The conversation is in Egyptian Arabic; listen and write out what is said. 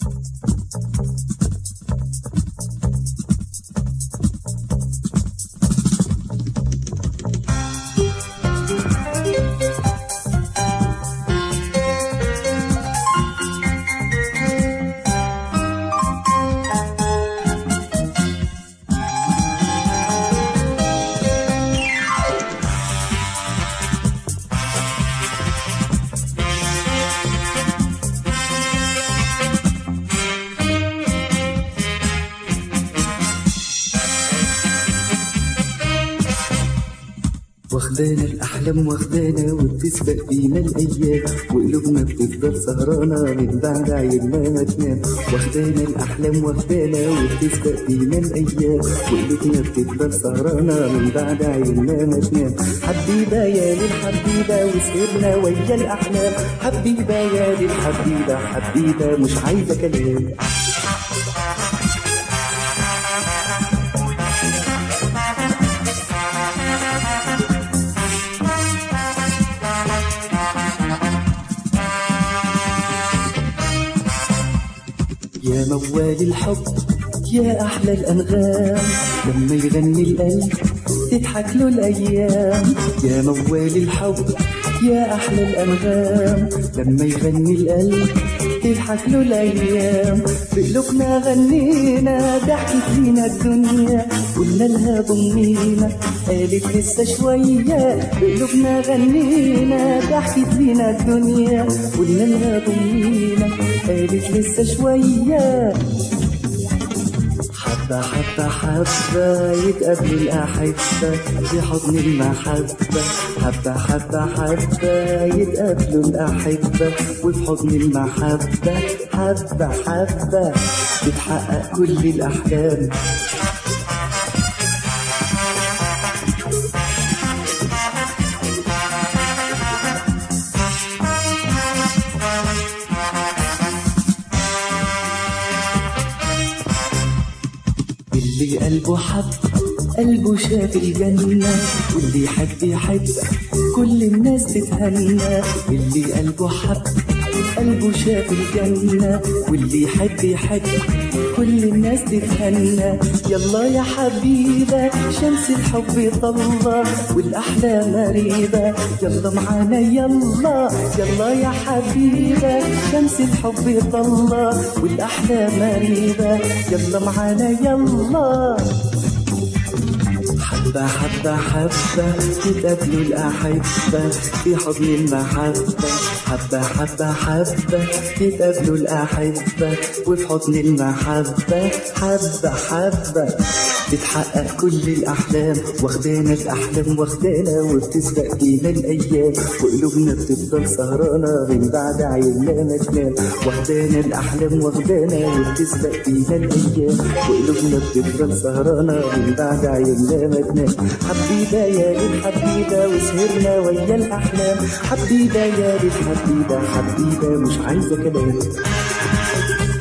واخدانا الأحلام واخدانا وبتسبق بينا الأيام وقلوبنا بتفضل سهرانة من بعد عيننا ما تنام واخدانا الأحلام واخدانا وبتسبق بينا الأيام وقلوبنا بتفضل سهرانة من بعد عيننا ما تنام حبيبة يا للحبيبة وسهرنا ويا الأحلام حبيبة يا للحبيبة حبيبة مش عايزة كلام يا موال الحب يا أحلى الأنغام لما يغني القلب تضحك له الأيام يا موال الحب يا أحلى الأنغام لما يغني القلب تضحك له الأيام بقلوبنا غنينا ضحكت لينا الدنيا قلنا لها ضمينا قالت لسه شوية بقلوبنا غنينا ضحكت لينا الدنيا قلنا لها ضمينا قالت لسه شوية حبة حبة حبة يتقابلوا الأحبة في حضن المحبة حبة حبة حبة يتقابلوا الأحبة وفي حضن المحبة حبة حبة بتحقق كل الأحلام اللي قلبه حب قلبه شاف الجنة واللي يحب يحب كل الناس تتهنى اللي قلبه حب قلبه شاف الجنة واللي يحب يحب كل الناس تتهنى يلا يا حبيبة شمس الحب طلة والأحلام قريبة يلا معانا يلا يلا يا حبيبة شمس الحب طلة والأحلام قريبة يلا معانا يلا حبة حبة حبة يتقابلوا الأحبة في حضن المحبة حبة حبة حبة يتقابلوا الأحبة وفي حضن المحبة حبة حبة تتحقق كل الأحلام واخدانا الأحلام واخدانا وبتسبق بينا الأيام وقلوبنا بتفضل سهرانة من بعد عيننا ما تنام واخدانا الأحلام واخدانا وبتسبق بينا الأيام وقلوبنا بتفضل سهرانة من بعد عيننا ما تنام حبيبة يا للحبيبة وسهرنا ويا الأحلام حبيبة يا للحبيبة حبيبة مش عايزة كلام